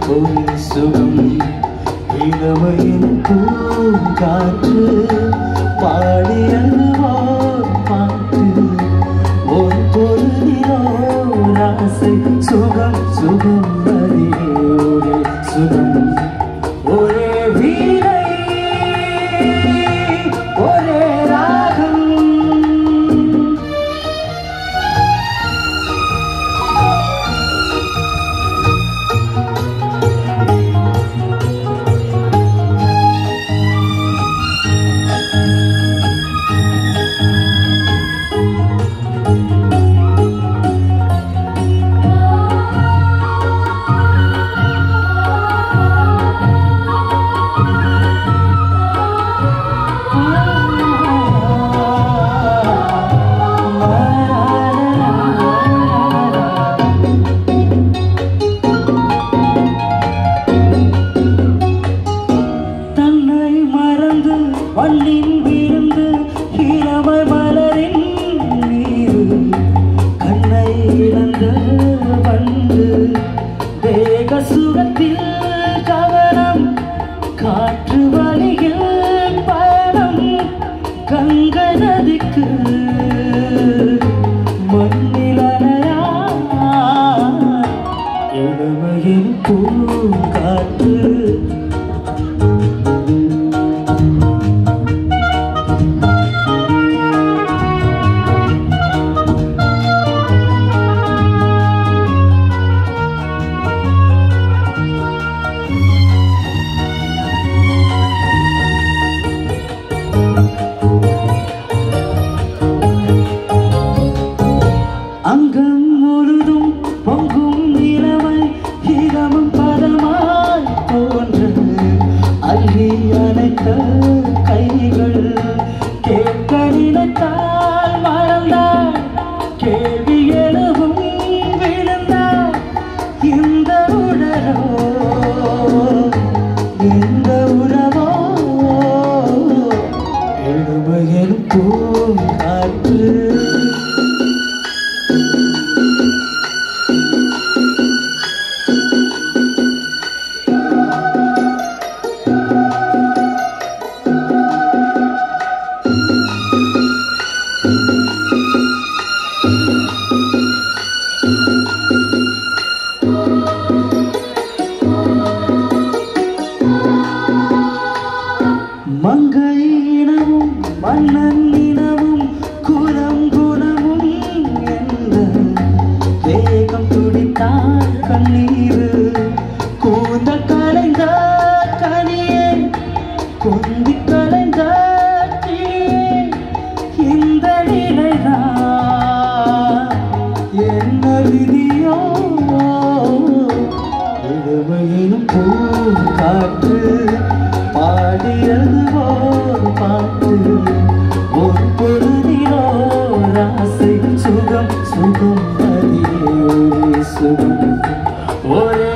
ஒரு சுகம் இளமையின் பூங்காற்று பாடியது ஓர் பாட்டு ஒரு பொருளிலோ ஆசை சுகம் சுகம் அதிலே ஒரு சுகம் ஒரே வீணை ஒரே ராகம் தன்னை மறந்து வண்ணின் விழுந்து இளமை மலரின் மீது கண்ணை இழந்த வந்து தேக சுகத்தில் கவனம் காற்று வழியில் பயணம் கங்கை நதிக்கு மண்ணிலனையா இளமையின் பூங்காற்று அங்கம் முழுதும் பொங்கும் நிலவை இதமும் பதமாய் தோன்ற அள்ளி அணைத்த கைகள் கேட்க நினைத்தால் மறந்தால் கேள்வி எழுவும் விழுந்தால் இந்த உடலோ இந்த உறவோ எழுமையில் பூங்காற்று மங்கை இனமும் மன்னன் இனமும் குலம் குணமும் என்ற வேகம் துடித்தார் கண்ணீர் கூந்த கலைந்த கனியே குந்தி கலைந்த கிளியே இந்த நிலைதான் என்ன விதியோ இளமையிலும் பூங்காற்று பாடியது ஓர் பாட்டு ஒரு பொழுதிலோ ஆசை சுகம் சுகம் அதிலே ஒரே சுகம் ஒரே